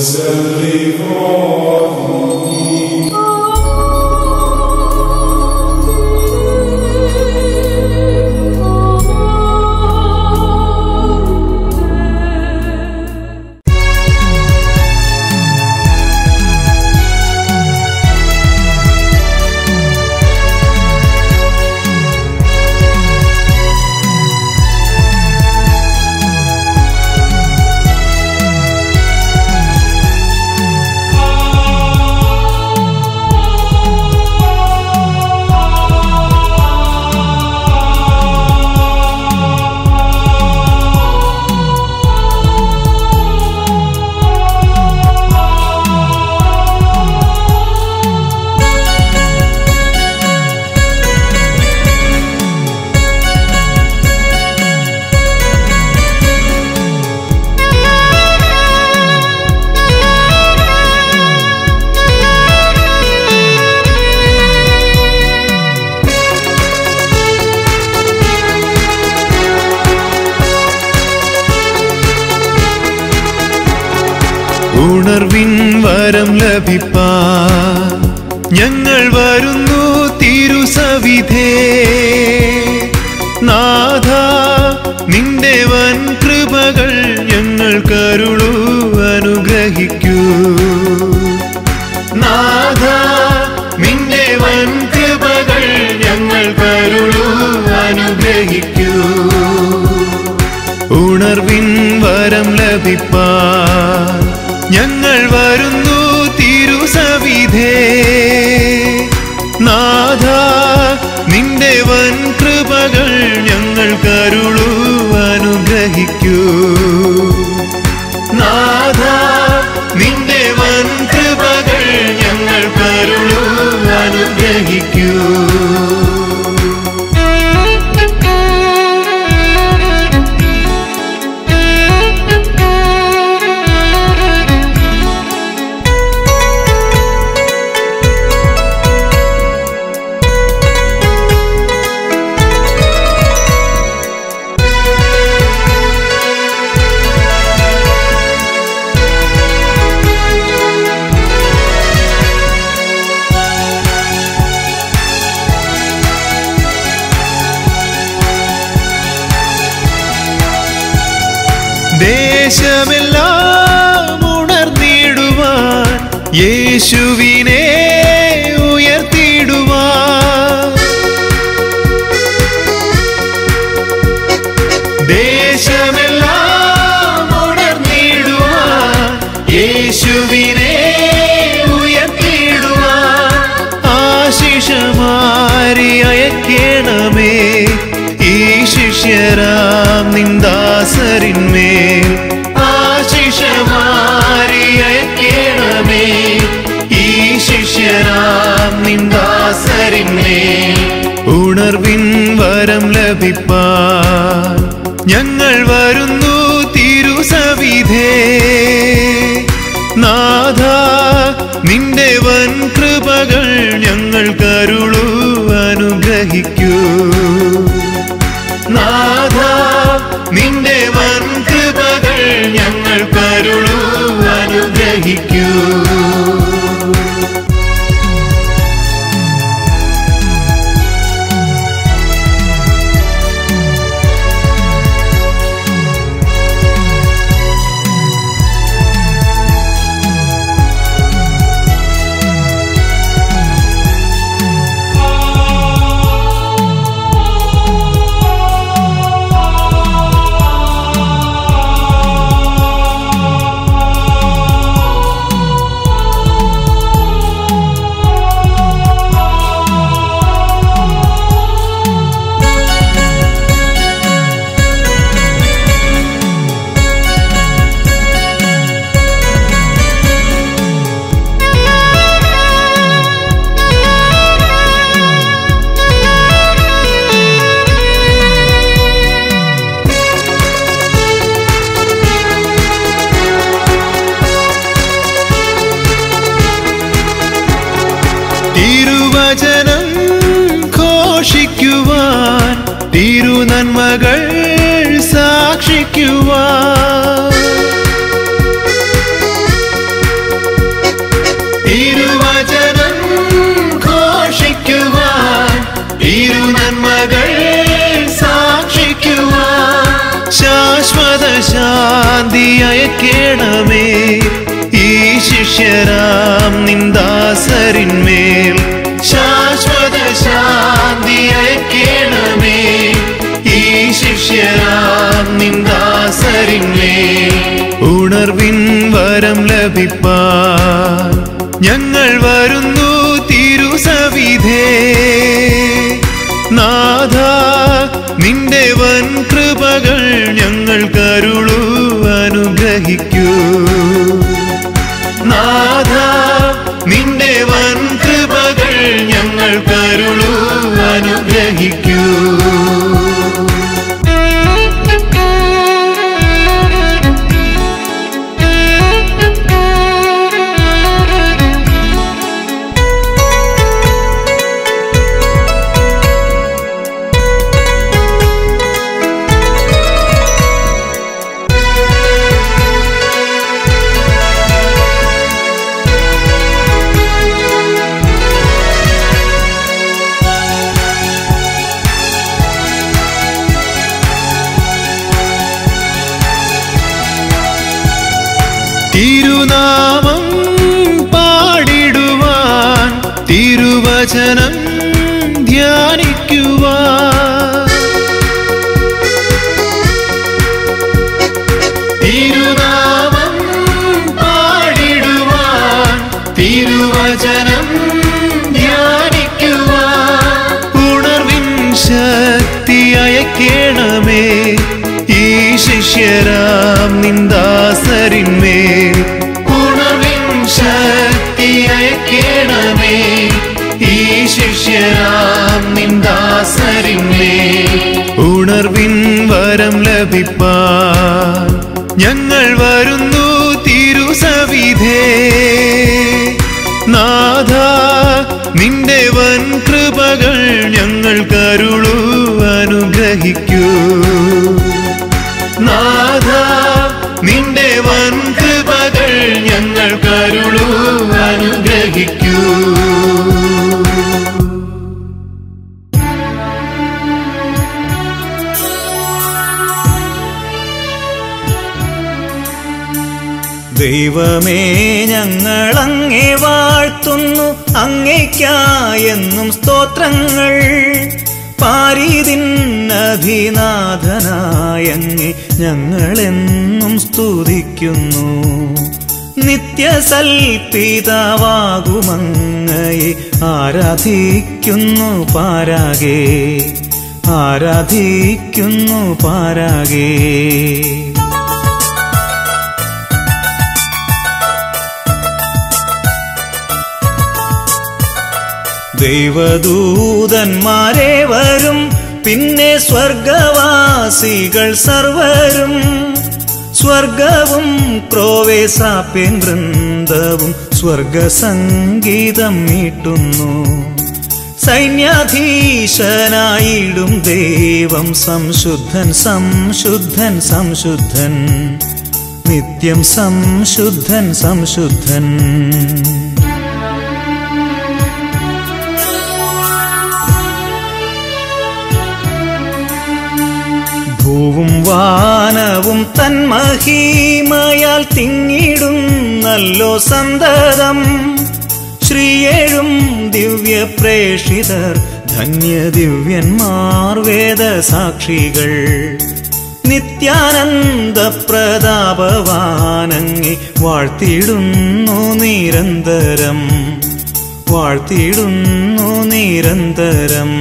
ഉണർവിൻ വരം ലഭിപ്പാ ഞങ്ങൾ വരുന്നു തിരുസവിധേ നാഥ നിന്റെ വൻ കൃപകൾ ഞങ്ങൾ കരുളു അനുഗ്രഹിക്കൂ നാഥ നിന്റെ വൻ കൃപകൾ ഞങ്ങൾ കരുളു അനുഗ്രഹിക്കൂ ഉണർവിൻ വരം ലഭിപ്പാൻ ഞങ്ങൾ വരുന്നു തിരുസവിധേ നാഥ നിന്റെ വൻ കൃപകൾ ഞങ്ങൾ കരുളു അനുഗ്രഹിക്കൂ നാഥ നിന്റെ വൻ കൃപകൾ ഞങ്ങൾ കരുളു അനുഗ്രഹിക്കൂ ദേശമെല്ലാം ഉണർന്നിടുവാൻ യേശുവിനെ ഉയർത്തിടുവാൻ ദേശമെല്ലാം ഉണർന്നിടുവാൻ യേശുവിനെ ഉയർത്തിടുവാൻ ആശിഷമാരി അയക്കണമേ ഈ ശിഷ്യരാം നിന്ദാസരിന്മേൽ ആശിഷമാരി അയക്കണമേ ഈ ശിഷ്യരാം നിന്ദാസരിന്മേൽ ഉണർവിൻ വരം ലഭിപ്പാൻ ഞങ്ങൾ വരുന്നു തിരുസവിധേ നാഥ നിന്റെ വൻ കൃപകൾ ഞങ്ങൾ കരുളു അനുഗ്രഹിക്കൂ നാഥ നിന്റെ വൻ കൃപകൾ ഞങ്ങൾ കരുളു അനുഗ്രഹിക്കൂ തിരുവചനം ഘോഷിക്കുവാൻ തിരുനന്മകൾ സാക്ഷിക്കുവാൻ അയക്കണമേ ഈ ശിഷ്യരാം നിന്ദാസരിന്മേൽ ശാശ്വത ശാന്തി അയക്കണമേ ഈ ശിഷ്യരാം നിന്ദാസരിന്മേൽ ഉണർവിൻ വരം ലഭിപ്പാൻ ഞങ്ങൾ വരുന്നു തിരുസവിധേ നാഥ നിന്റെ വൻ കൃപകൾ ഞങ്ങൾ കരുളു അനുഗ്രഹിക്കൂ നാഥ നിന്റെ വൻ കൃപകൾ ഞങ്ങൾ കരുളു അനുഗ്രഹിക്കൂ തിരുനാമം പാടിടുവാൻ തിരുവചനം ധ്യാനിക്കുവാൻ തിരുനാമം പാടിടുവാൻ തിരുവചനം ധ്യാനിക്കുവാൻ ഉണർവിൻ ശക്തി അയക്കണമേ ഈ ശിഷ്യരാം നിന്ദാസരിന്മേൽ ഉണർവിൻ ശക്തി അയക്കണമേ ഈ ശിഷ്യരാം നിന്ദാസരിന്മേൽ ഉണർവിൻ വരം ലഭിപ്പാൻ ഞങ്ങൾ വരുന്നു തിരുസവിധേ നാഥ നിന്റെ വൻ കൃപകൾ ഞങ്ങൾ കരുളു അനുഗ്രഹിക്കൂ നാഥ നിന്റെ വൻ കൃപകൾ ഞങ്ങൾ കരുളു അനുഗ്രഹിക്കൂ ദൈവമേ ഞങ്ങൾ അങ്ങേ വാഴ്ത്തുന്നു അങ്ങേക്കായെന്നും സ്തോത്രങ്ങൾ പാരിതിന്നധിനാഥനായങ്ങെ ഞങ്ങളെന്നും സ്തുതിക്കുന്നു നിത്യസൽപിതാവാകുമങ്ങയെ ആരാധിക്കുന്നു പാരാകെ ആരാധിക്കുന്നു പാരാകേ ദൈവദൂതന്മാരെ വരും പിന്നെ സ്വർഗവാസികൾ സർവരും സ്വർഗവും ക്രോവേസാപ്യൻ വൃന്ദവും സ്വർഗസംഗീതം മീട്ടുന്നു സൈന്യാധീശനായിടും ദൈവം സംശുദ്ധൻ സംശുദ്ധൻ സംശുദ്ധൻ നിത്യം സംശുദ്ധൻ സംശുദ്ധൻ ഭൂവും വാനവും തന്മഹീമയാൽ തിങ്ങിടുന്നല്ലോ സന്തതം ശ്രീയേഴും ദിവ്യ പ്രേഷിതർ ധന്യ ദിവ്യന്മാർ വേദസാക്ഷികൾ നിത്യാനന്ദ പ്രതാപവാനങ്ങി വാഴ്ത്തിയിടുന്നു നിരന്തരം വാഴ്ത്തിയിടുന്നു നിരന്തരം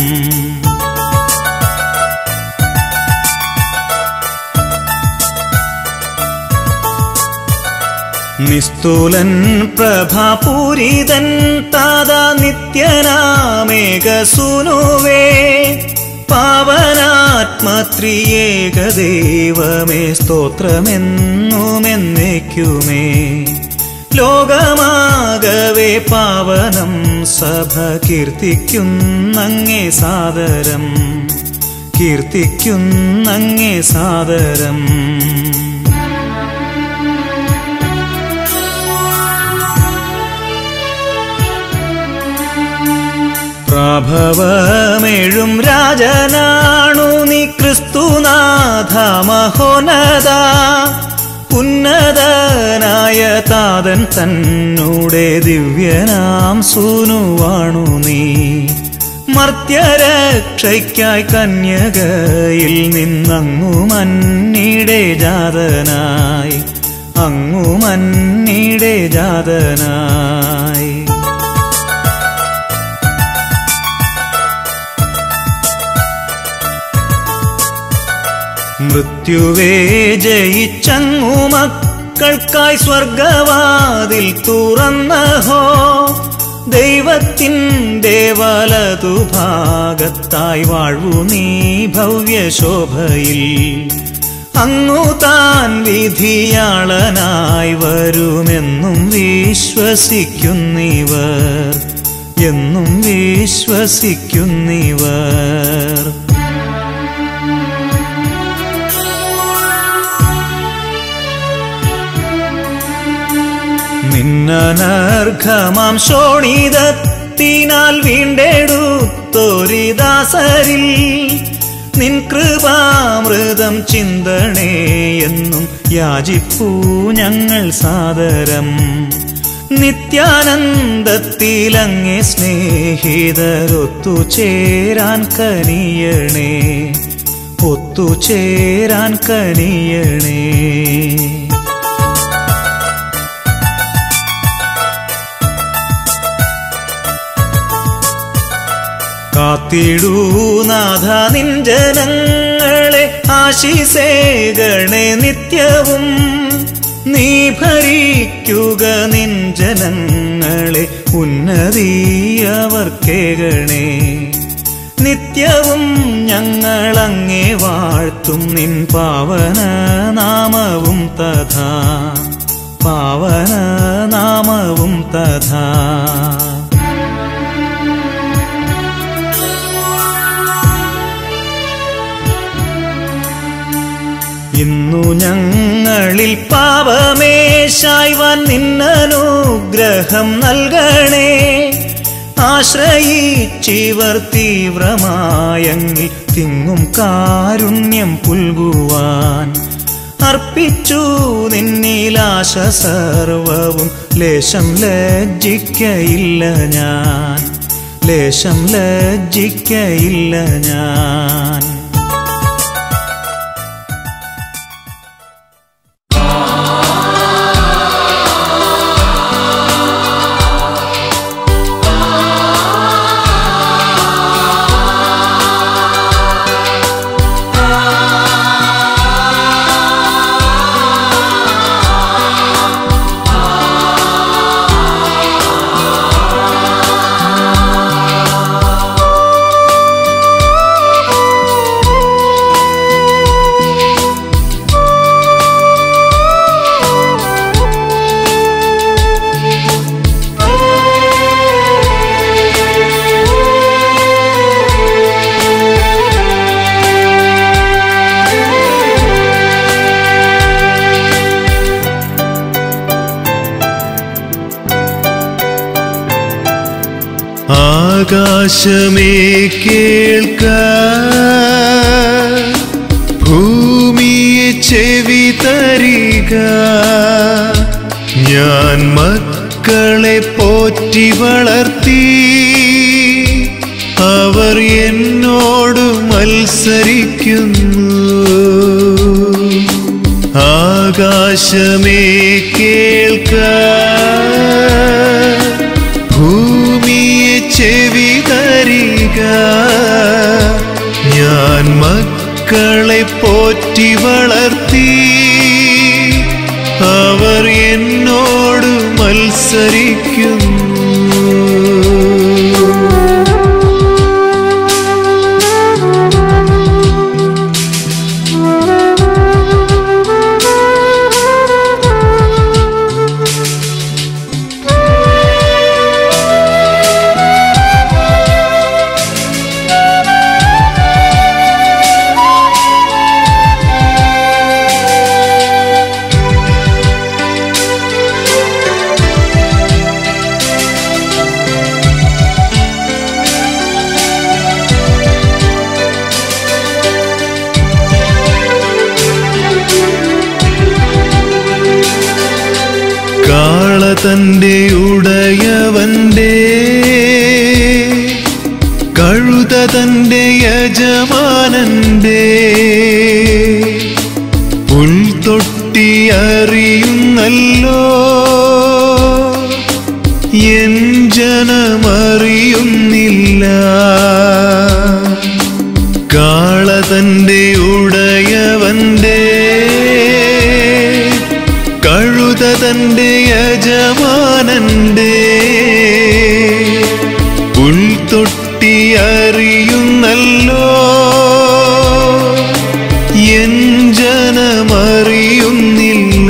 നിസ്തുലൻ പ്രഭാപൂരിതൻ താതാ നിത്യനാമേകസുനുവേ പാവനാത്മത്രിയേകദൈവമേ സ്തോത്രമെന്നുമെന്നേക്കുമേ ലോകമാകവേ പാവനം സഭ കീർത്തിക്കുന്നങ്ങേ സാദരം കീർത്തിക്കുന്നങ്ങേ സാദരം പ്രഭവമേഴും രാജനാണു നീ ക്രിസ്തുനാഥ മഹോനദ ഉന്നതമാമങ്ങേ താതൻ തന്നൂടെ ദിവ്യനാം സൂനുവാണു നീ മർത്യരക്ഷയ്ക്കായി കന്യകയിൽ നിന്നങ്ങു മന്നിടെ ജാതനായി അങ്ങു മന്നിടെ ജാതനായി മൃത്യുവേ ജയിച്ചങ്ങു മക്കൾക്കായി സ്വർഗവാതിൽ തുറന്നഹോ ദൈവത്തിൻ്റെ വലതു ഭാഗത്തായി വാഴ്വു നീ ഭവ്യശോഭയിൽ അങ്ങു താൻ വിധിയാളനായി വരുമെന്നും വിശ്വസിക്കുന്നിവർ എന്നും വിശ്വസിക്കുന്നിവർ നിന്നനർഘമാം ശോണിതത്തിനാൽ വീണ്ടെടുത്തൊരിദാസരിൽ നിൻ കൃപാമൃതം ചിന്തണേ എന്നും യാചിപ്പൂ ഞങ്ങൾ സാദരം നിത്യാനന്ദത്തിലങ്ങെ സ്നേഹിതരൊത്തുചേരാൻ കനിയണേ ഒത്തുചേരാൻ കനിയണേ കാത്തിടൂ നാഥ നിൻ ജനങ്ങളെ ആശിസേകണേ നിത്യവും നീ ഭരിക്കുക നിൻ ജനങ്ങളെ ഉന്നതിയവർക്കേകണേ നിത്യവും ഞങ്ങളങ്ങേ വാഴ്ത്തും നിൻ പാവന നാമവും തഥാ പാവന നാമവും തഥാ ഇന്നു ഞങ്ങളിൽ പാപമേശായ്വാൻ നിന്നനുഗ്രഹം നൽകണേ ആശ്രയിച്ചിവർ തീവ്രമായങ്ങിൽ തിങ്ങും കാരുണ്യം പുൽകുവാൻ അർപ്പിച്ചു നിന്നിലാശ സർവവും ലേശം ലജ്ജിക്കയില്ല ഞാൻ ലേശം ലജ്ജിക്കയില്ല ഞാൻ ആകാശമേ കേൾക്ക ഭൂമിയെ ചെവി തരിക ഞാൻ മക്കളെ പോറ്റി വളർത്തി അവർ എന്നോട് മത്സരിക്കുന്നു ആകാശമേ കേൾക്ക ഭൂമിയെ ചെവി തരിക ഞാൻ മക്കളെ പോറ്റി വളർത്തി അവർ എന്നോട് മത്സരിക്കുന്നു തന്റെ ഉടയവന്റെ കഴുത തന്റെ യജമാനന്റെ പുൽത്തൊട്ടി അറിയുന്നല്ലോ എൻ ജനമറിയുന്നില്ല കാള തന്റെ ഉടയവന്റെ കഴുത തന്റെ യജമാനന്റെ ഉൾത്തൊട്ടി അറിയുന്നല്ലോ എൻ ജനമറിയുന്നില്ല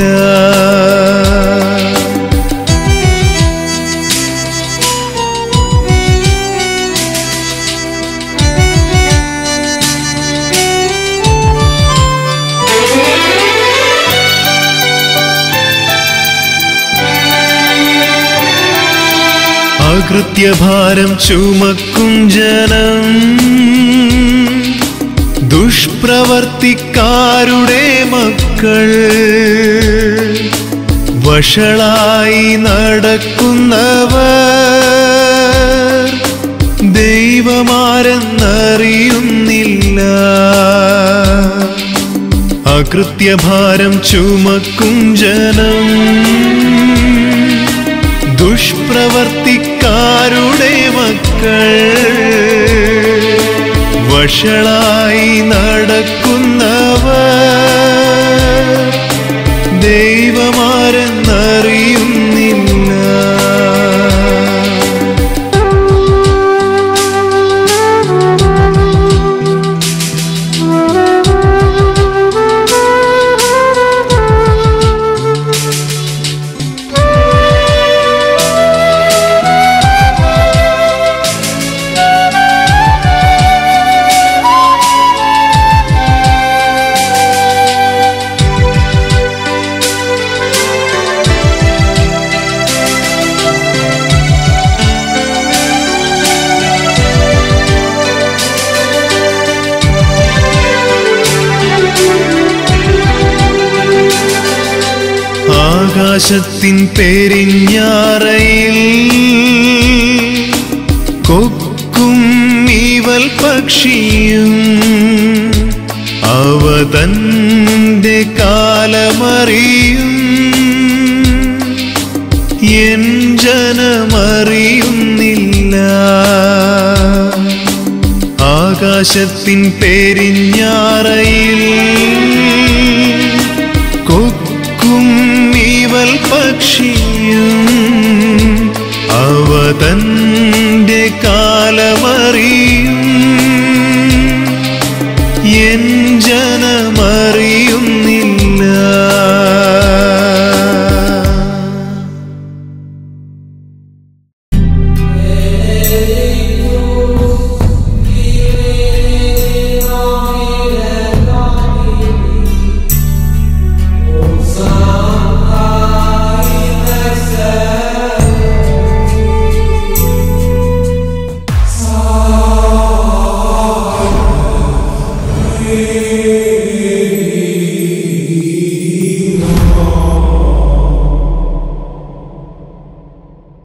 അകൃത്യഭാരം ചുമക്കും ജനം ദുഷ്പ്രവർത്തിക്കാരുടെ മക്കൾ വഷളായി നടക്കുന്നവർ ദൈവമാരെന്നറിയുന്നില്ല അകൃത്യഭാരം ചുമക്കും ജനം ദുഷ്പ്രവർത്തിക്കാരുടെ മക്കൾ വഷളായി നടക്കുന്നവർ ദൈവമാരെന്നറിയുന്നില്ല ആകാശത്തിൻ പെരിഞ്ഞാറയിൽ കൊക്കും ഈവൽ പക്ഷിയും അവ തന്റെ കാലമറിയും എൻ ജനമറിയുന്നില്ല ആകാശത്തിൻ പെരിഞ്ഞാറയിൽ കൊക്കും ഈവൽ പക്ഷിയും അവ തന്റെ കാലമറിയും